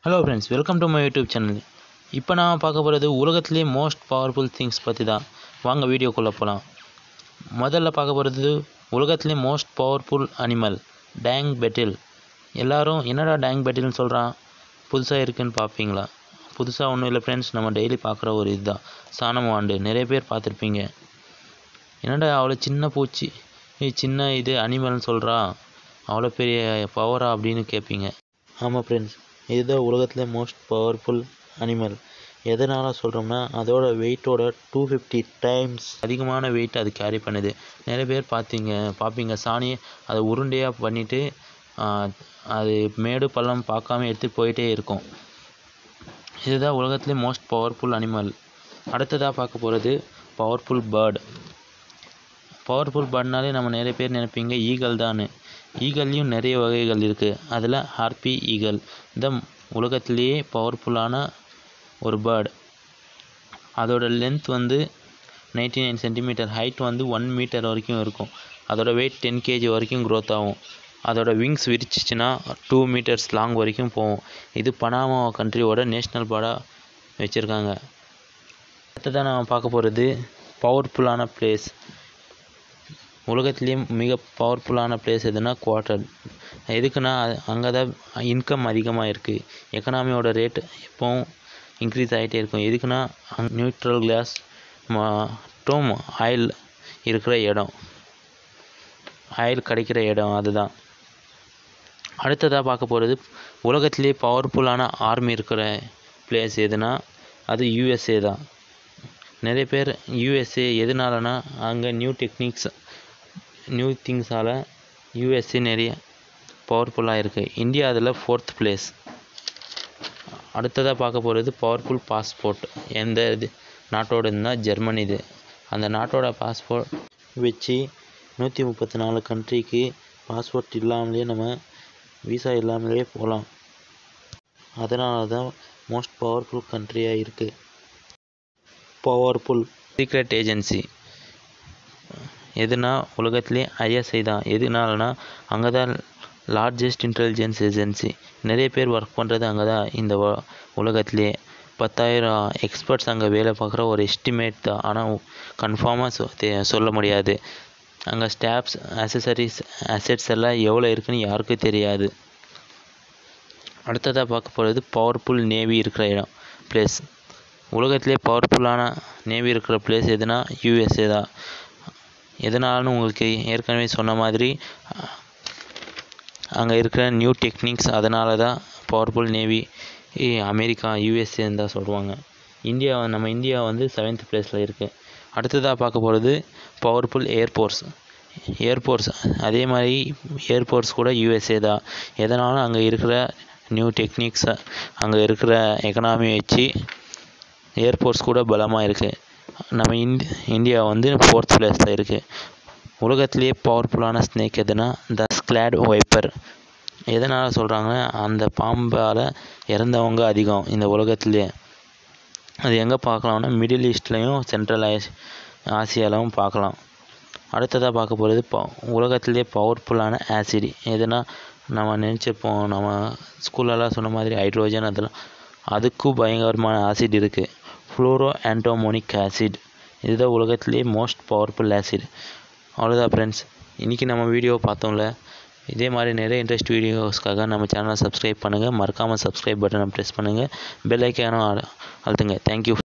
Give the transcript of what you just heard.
hello friends welcome to my YouTube channel இப்போ நான் பார்க்க போகிறது உலகத்திலே மோஸ்ட் பவர்ஃபுல் திங்ஸ் பற்றி தான் வாங்க வீடியோக்குள்ளே போகலாம் முதல்ல பார்க்க போகிறது உலகத்திலே மோஸ்ட் பவர்ஃபுல் அனிமல் டேங் பெட்டில் எல்லாரும் என்னடா டேங் பெட்டில்னு சொல்கிறான் புதுசாக இருக்குன்னு பார்ப்பீங்களா புதுசாக ஒன்றும் இல்லை ஃப்ரெண்ட்ஸ் நம்ம டெய்லி பார்க்குற ஒரு இதுதான் சாணம் வாண்டு நிறைய பேர் பார்த்துருப்பீங்க என்னடா அவ்வளோ சின்ன பூச்சி ஏய், சின்ன இது அனிமல்னு சொல்கிறா அவ்வளோ பெரிய பவரா அப்படின்னு கேட்பீங்க ஆமாம் ஃப்ரெண்ட்ஸ் இதுதான் உலகத்திலே மோஸ்ட் பவர்ஃபுல் அனிமல் எதனால் சொல்கிறோம்னா அதோட வெயிட்டோட டூ ஃபிஃப்டி டைம்ஸ் அதிகமான வெயிட் அது கேரி பண்ணுது நிறைய பேர் பார்த்தீங்க பார்ப்பீங்க சாணியை அதை உருண்டையாக பண்ணிவிட்டு அது மேடு பள்ளம் பார்க்காம எடுத்துகிட்டு போயிட்டே இருக்கும் இதுதான் உலகத்திலே மோஸ்ட் பவர்ஃபுல் அனிமல் அடுத்ததாக பார்க்க போகிறது பவர்ஃபுல் பேர்டு பவர்ஃபுல் பேர்ட்னாலே நம்ம நிறைய பேர் நினைப்பீங்க ஈகல் தான் ஈகல்லையும் நிறைய வகைகள் இருக்குது அதில் ஹார்பி ஈகல் இந்த உலகத்திலேயே பவர்ஃபுல்லான ஒரு பேர்டு அதோட லென்த் வந்து நைன்டி நைன் சென்டிமீட்டர் ஹைட் வந்து ஒன் மீட்டர் வரைக்கும் இருக்கும் அதோட வெயிட் டென் கேஜி வரைக்கும் க்ரோத் ஆகும் அதோட விங்ஸ் விரிச்சிச்சுன்னா டூ மீட்டர்ஸ் லாங் வரைக்கும் போகும் இது பனாமா கண்ட்ரியோட நேஷ்னல் பேர்டாக வச்சுருக்காங்க அடுத்ததான் நம்ம பார்க்க போகிறது பவர்ஃபுல்லான பிளேஸ் உலகத்துலேயே மிக பவர்ஃபுல்லான பிளேஸ் எதுனா குவார்ட்டர் எதுக்குன்னா அங்கே தான் இன்கம் அதிகமாக இருக்குது எக்கனாமியோட ரேட் எப்போவும் இன்க்ரீஸ் ஆகிட்டே இருக்கும் எதுக்குன்னா நியூட்ரல் கிளாஸ் மற்றும் ஆயில் இருக்கிற இடம் ஆயில் கிடைக்கிற இடம் அதுதான் அடுத்ததாக பார்க்க போகிறது உலகத்திலே பவர்ஃபுல்லான ஆர்மி இருக்கிற பிளேஸ் எதுனா அது யூஎஸ்ஏ தான் நிறைய பேர் யூஎஸ்ஏ எதனாலனா அங்கே நியூ டெக்னிக்ஸ் நியூ திங்ஸால் யூஎஸ்ஏ நிறைய பவர்ஃபுல்லாக இருக்குது இந்தியா அதில் ஃபோர்த் பிளேஸ் அடுத்ததாக பார்க்க போகிறது பவர்ஃபுல் பாஸ்போர்ட் எந்த இது நாட்டோட இருந்தால் ஜெர்மனி இது அந்த நாட்டோட பாஸ்போர்ட் வச்சு நூற்றி முப்பத்தி நாலு கண்ட்ரிக்கு பாஸ்போர்ட் இல்லாமலே நம்ம விசா இல்லாமலே போகலாம் அதனால தான் மோஸ்ட் பவர்ஃபுல் கண்ட்ரியாக இருக்குது பவர்ஃபுல் சீக்ரெட் ஏஜென்சி எதுனா உலகத்திலே ஐஎஸ்ஐ தான் எதுனாலனா அங்கே தான் லார்ஜஸ்ட் இன்டெலிஜென்ஸ் ஏஜென்சி நிறைய பேர் ஒர்க் பண்ணுறது அங்கே தான் இந்த உ- உலகத்திலே பத்தாயிரம் எக்ஸ்பர்ட்ஸ் அங்கே வேலை பார்க்குற ஒரு எஸ்டிமேட் தான் ஆனால் கன்ஃபார்மாக சொ தெ- சொல்ல முடியாது அங்கே ஸ்டாப்ஸ் அசசரிஸ் அசெட்ஸ் எல்லாம் எவ்வளோ இருக்குன்னு யாருக்கும் தெரியாது அடுத்ததாக பார்க்க போகிறது பவர்ஃபுல் நேவி இருக்கிற இடம் பிளேஸ் உலகத்திலே பவர்ஃபுல்லான நேவி இருக்கிற பிளேஸ் எதுனா யூஎஸ்ஏ தான் எதனாலன்னு உங்களுக்கு ஏற்கனவே சொன்ன மாதிரி அங்கே இருக்கிற நியூ டெக்னிக்ஸ் அதனால தான் பவர்ஃபுல் நேவி அமெரிக்கா யூஎஸ்ஏன்னு தான் சொல்லுவாங்க இந்தியா நம்ம இந்தியா வந்து செவன்த் பிளேஸில் இருக்குது அடுத்ததாக பார்க்க போகிறது பவர்ஃபுல் ஏர்போர்ட்ஸ் ஏர்போர்ட்ஸ் அதே மாதிரி ஏர்போர்ட்ஸ் கூட யூஎஸ்ஏ தான் எதனாலும் அங்கே இருக்கிற நியூ டெக்னிக்ஸ் அங்கே இருக்கிற எக்கனாமி வச்சு ஏர்போர்ட்ஸ் கூட பலமாக இருக்குது நம்ம இந்தி இந்தியா வந்து ஃபோர்த் பிளேஸில் இருக்குது உலகத்திலேயே பவர்ஃபுல்லான ஸ்னேக் எதுனா த ஸ்க்ளாட் வைப்பர் எதனால் சொல்கிறாங்கன்னா அந்த பாம்பால் இறந்தவங்க அதிகம் இந்த உலகத்திலேயே அது எங்கே பார்க்கலாம்னா மிடில் ஈஸ்ட்லேயும் சென்ட்ரல் ஆஸ் ஆசியாவிலும் பார்க்கலாம் அடுத்ததாக பார்க்க போகிறது ப உலகத்திலே பவர்ஃபுல்லான ஆசிட் எதுனா நம்ம நினச்சிருப்போம் நம்ம ஸ்கூல்லலாம் சொன்ன மாதிரி ஹைட்ரோஜன் அதெல்லாம் அதுக்கும் பயங்கரமான ஆசிட் இருக்குது ஃப்ளோரோ ஆன்டோமோனிக் ஆசிட் இதுதான் உலகத்திலே மோஸ்ட் பவர்ஃபுல் ஆசிட் அவ்வளோதான் ஃப்ரெண்ட்ஸ் இன்றைக்கி நம்ம வீடியோ பார்த்தோம்ல இதே மாதிரி நிறைய இன்ட்ரெஸ்ட் வீடியோஸ்க்காக நம்ம சேனலை சப்ஸ்கிரைப் பண்ணுங்கள் மறக்காமல் சப்ஸ்கிரைப் பட்டனை ப்ரெஸ் பண்ணுங்கள் பெல் ஐக்கானும் அழுத்துங்க தேங்க்யூ